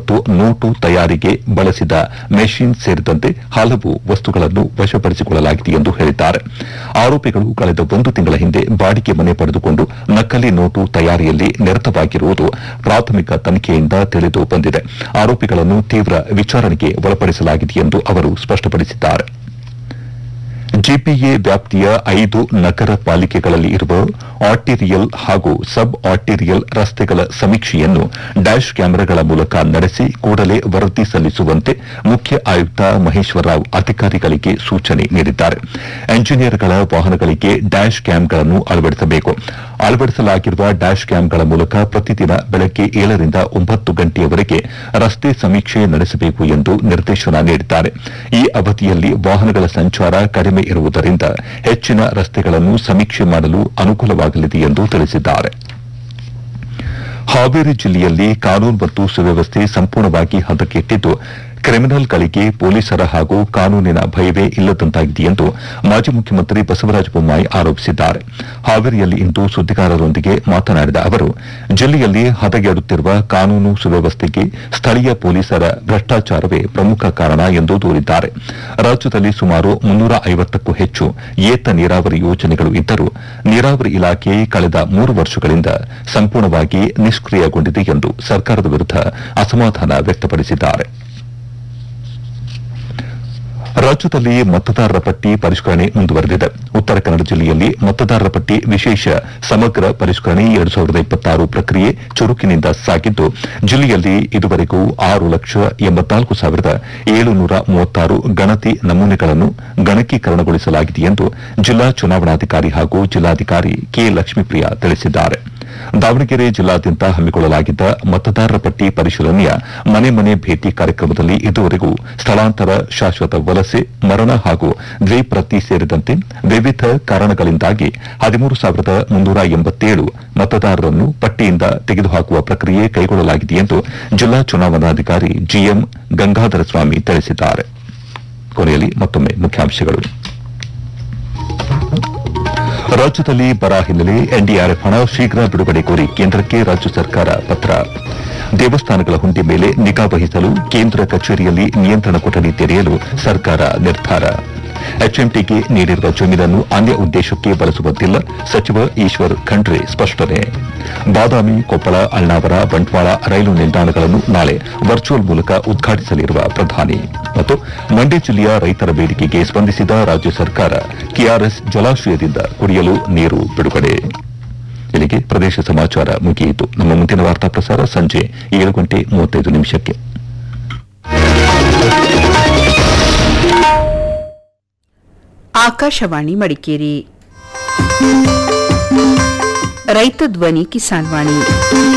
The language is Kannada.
ಮತ್ತು ನೋಟು ತಯಾರಿಗೆ ಬಳಸಿದ ಮೆಷಿನ್ ಸೇರಿದಂತೆ ಹಲವು ವಸ್ತುಗಳನ್ನು ವಶಪಡಿಸಿಕೊಳ್ಳಲಾಗಿದೆ ಎಂದು ಹೇಳಿದ್ದಾರೆ ಆರೋಪಿಗಳು ಕಳೆದ ಒಂದು ತಿಂಗಳ ಹಿಂದೆ ಬಾಡಿಗೆ ಮನೆ ಪಡೆದುಕೊಂಡು ನಕಲಿ ನೋಟು ತಯಾರಿಯಲ್ಲಿ ನಿರತವಾಗಿರುವುದು ಪ್ರಾಥಮಿಕ ತನಿಖೆಯಿಂದ ತಿಳಿದು ಬಂದಿದೆ ಆರೋಪಿಗಳನ್ನು ತೀವ್ರ ವಿಚಾರಣೆಗೆ ಒಳಪಡಿಸಲಾಗಿದೆ ಎಂದು ಅವರು ಸ್ಪಷ್ಟಪಡಿಸಿದ್ದಾರೆ ಜಿಪಿಎ ವ್ಯಾಪ್ತಿಯ ಐದು ನಗರ ಪಾಲಿಕೆಗಳಲ್ಲಿ ಇರುವ ಆರ್ಟಿರಿಯಲ್ ಹಾಗೂ ಸಬ್ ಆರ್ಟಿರಿಯಲ್ ರಸ್ತೆಗಳ ಸಮೀಕ್ಷೆಯನ್ನು ಡ್ಯಾಶ್ ಕ್ಯಾಮೆರಾಗಳ ಮೂಲಕ ನಡೆಸಿ ಕೂಡಲೇ ವರದಿ ಸಲ್ಲಿಸುವಂತೆ ಮುಖ್ಯ ಆಯುಕ್ತ ಮಹೇಶ್ವರರಾವ್ ಅಧಿಕಾರಿಗಳಿಗೆ ಸೂಚನೆ ನೀಡಿದ್ದಾರೆ ಎಂಜಿನಿಯರ್ಗಳ ವಾಹನಗಳಿಗೆ ಡ್ಯಾಶ್ ಕ್ಯಾಮ್ಗಳನ್ನು ಅಳವಡಿಸಬೇಕು ಅಳವಡಿಸಲಾಗಿರುವ ಡ್ಯಾಶ್ ಕ್ಯಾಮ್ಗಳ ಮೂಲಕ ಪ್ರತಿದಿನ ಬೆಳಗ್ಗೆ ಏಳರಿಂದ ಒಂಬತ್ತು ಗಂಟೆಯವರೆಗೆ ರಸ್ತೆ ಸಮೀಕ್ಷೆ ನಡೆಸಬೇಕು ಎಂದು ನಿರ್ದೇಶನ ನೀಡಿದ್ದಾರೆ ಈ ಅವಧಿಯಲ್ಲಿ ವಾಹನಗಳ ಸಂಚಾರ ಕಡಿಮೆ ಇರುವುದರಿಂದ ಹೆಚ್ಚಿನ ರಸ್ತೆಗಳನ್ನು ಸಮೀಕ್ಷೆ ಮಾಡಲು ಅನುಕೂಲವಾಗಲಿದೆ ಎಂದು ತಿಳಿಸಿದ್ದಾರೆ ಹಾವೇರಿ ಜಿಲ್ಲೆಯಲ್ಲಿ ಕಾನೂನು ಮತ್ತು ಸುವ್ಯವಸ್ಥೆ ಸಂಪೂರ್ಣವಾಗಿ ಹದಗೆಟ್ಟಿದ್ದು ಕ್ರಿಮಿನಲ್ಗಳಿಗೆ ಪೊಲೀಸರ ಹಾಗೂ ಕಾನೂನಿನ ಭಯವೇ ಇಲ್ಲದಂತಾಗಿದೆ ಎಂದು ಮಾಜಿ ಮುಖ್ಯಮಂತ್ರಿ ಬಸವರಾಜ ಬೊಮ್ಮಾಯಿ ಆರೋಪಿಸಿದ್ದಾರೆ ಹಾವೇರಿಯಲ್ಲಿ ಇಂದು ಸುದ್ದಿಗಾರರೊಂದಿಗೆ ಮಾತನಾಡಿದ ಅವರು ಜಿಲ್ಲೆಯಲ್ಲಿ ಹದಗೆಡುತ್ತಿರುವ ಕಾನೂನು ಸುವ್ಯವಸ್ಥೆಗೆ ಸ್ಥಳೀಯ ಪೊಲೀಸರ ಭ್ರಷ್ಟಾಚಾರವೇ ಪ್ರಮುಖ ಕಾರಣ ಎಂದು ದೂರಿದ್ದಾರೆ ರಾಜ್ಯದಲ್ಲಿ ಸುಮಾರು ಮುನ್ನೂರ ಐವತ್ತಕ್ಕೂ ಹೆಚ್ಚು ಏತ ನೀರಾವರಿ ಯೋಜನೆಗಳು ಇದ್ದರೂ ನೀರಾವರಿ ಇಲಾಖೆ ಕಳೆದ ಮೂರು ವರ್ಷಗಳಿಂದ ಸಂಪೂರ್ಣವಾಗಿ ನಿಷ್ಕ್ರಿಯಗೊಂಡಿದೆ ಎಂದು ಸರ್ಕಾರದ ವಿರುದ್ದ ಅಸಮಾಧಾನ ವ್ಯಕ್ತಪಡಿಸಿದ್ದಾರೆ ರಾಜ್ಯದಲ್ಲಿ ಮತದಾರರ ಪಟ್ಟಿ ಪರಿಷ್ಕರಣೆ ಮುಂದುವರೆದಿದೆ ಉತ್ತರ ಕನ್ನಡ ಜಿಲ್ಲೆಯಲ್ಲಿ ಮತದಾರರ ಪಟ್ಟಿ ವಿಶೇಷ ಸಮಗ್ರ ಪರಿಷ್ಕರಣೆ ಎರಡು ಸಾವಿರದ ಇಪ್ಪತ್ತಾರು ಪ್ರಕ್ರಿಯೆ ಚುರುಕಿನಿಂದ ಸಾಗಿದ್ದು ಜಿಲ್ಲೆಯಲ್ಲಿ ಇದುವರೆಗೂ ಆರು ಲಕ್ಷ ಎಂಬತ್ನಾಲ್ಕು ಸಾವಿರದ ಏಳುನೂರ ಮೂವತ್ತಾರು ಗಣತಿ ನಮೂನೆಗಳನ್ನು ಗಣಕೀಕರಣಗೊಳಿಸಲಾಗಿದೆ ಎಂದು ಜಿಲ್ಲಾ ಚುನಾವಣಾಧಿಕಾರಿ ಹಾಗೂ ಜಿಲ್ಲಾಧಿಕಾರಿ ಕೆ ಲಕ್ಷ್ಮೀಪ್ರಿಯಾ ತಿಳಿಸಿದ್ದಾರೆ ದಾವಣಗೆರೆ ಜಿಲ್ಲಾದ್ಯಂತ ಹಮ್ಮಿಕೊಳ್ಳಲಾಗಿದ್ದ ಮತದಾರರ ಪಟ್ಟಿ ಪರಿಶೀಲನೆಯ ಮನೆ ಮನೆ ಭೇಟಿ ಕಾರ್ಯಕ್ರಮದಲ್ಲಿ ಇದುವರೆಗೂ ಸ್ಥಳಾಂತರ ಶಾಶ್ವತ ವಲಸೆ ಮರಣ ಹಾಗೂ ದ್ವಿಪ್ರತಿ ಸೇರಿದಂತೆ ವಿವಿಧ ಕಾರಣಗಳಿಂದಾಗಿ ಹದಿಮೂರು ಸಾವಿರದ ಮುನ್ನೂರ ಎಂಬತ್ತೇಳು ಮತದಾರರನ್ನು ಪಟ್ಟಿಯಿಂದ ತೆಗೆದುಹಾಕುವ ಪ್ರಕ್ರಿಯೆ ಕೈಗೊಳ್ಳಲಾಗಿದೆ ಎಂದು ಜಿಲ್ಲಾ ಚುನಾವಣಾಧಿಕಾರಿ ಜಿಎಂ ಗಂಗಾಧರ ಸ್ವಾಮಿ ತಿಳಿಸಿದ್ದಾರೆ ಕೊನೆಯಲ್ಲಿ ಮತ್ತೊಮ್ಮೆ ಮುಖ್ಯಾಂಶಗಳು ರಾಜ್ಯದಲ್ಲಿ ಬರ ಹಿನ್ನೆಲೆ ಎನ್ಡಿಆರ್ಎಫ್ ಹಣ ಶೀಘ್ರ ಬಿಡುಗಡೆ ಕೋರಿ ಕೇಂದ್ರಕ್ಕೆ ರಾಜ್ಯ ಸರ್ಕಾರ ಪತ್ರ ದೇವಸ್ಥಾನಗಳ ಹುಂಡಿ ಮೇಲೆ ನಿಗಾ ವಹಿಸಲು ಕೇಂದ್ರ ಕಚೇರಿಯಲ್ಲಿ ನಿಯಂತ್ರಣ ಕೊಠಡಿ ತೆರೆಯಲು ಸರ್ಕಾರ ನಿರ್ಧಾರ ಎಚ್ಎಂಟಿಗೆ ನೀಡಿರುವ ಜಮೀನನ್ನು ಅನ್ಯ ಉದ್ದೇಶಕ್ಕೆ ಬಳಸುವಂತಿಲ್ಲ ಸಚಿವ ಈಶ್ವರ್ ಖಂಡ್ರೆ ಸ್ಪಷ್ಟನೆ ಬಾದಾಮಿ ಕೊಪ್ಪಳ ಅಳ್ನಾವರ ಬಂಟ್ವಾಳ ರೈಲು ನಿಲ್ದಾಣಗಳನ್ನು ನಾಳೆ ವರ್ಚುವಲ್ ಮೂಲಕ ಉದ್ಘಾಟಿಸಲಿರುವ ಪ್ರಧಾನಿ ಮತ್ತು ಮಂಡ್ಯ ಜಿಲ್ಲೆಯ ರೈತರ ಬೇಡಿಕೆಗೆ ಸ್ಪಂದಿಸಿದ ರಾಜ್ಯ ಸರ್ಕಾರ ಕೆಆರ್ಎಸ್ ಜಲಾಶಯದಿಂದ ಕುಡಿಯಲು ನೀರು ಬಿಡುಗಡೆ ಇಲ್ಲಿಗೆ ಪ್ರದೇಶ ಸಮಾಚಾರ ಮುಗಿಯಿತು ನಮ್ಮ ಮುಂದಿನ ವಾರ್ತಾ ಪ್ರಸಾರ ಸಂಜೆ ಏಳು ಗಂಟೆ ಮೂವತ್ತೈದು ನಿಮಿಷಕ್ಕೆ ಆಕಾಶವಾಣಿ ಮಡಿಕೇರಿ ರೈತ ಧ್ವನಿ ಕಿಸಾನ್ ವಾಣಿ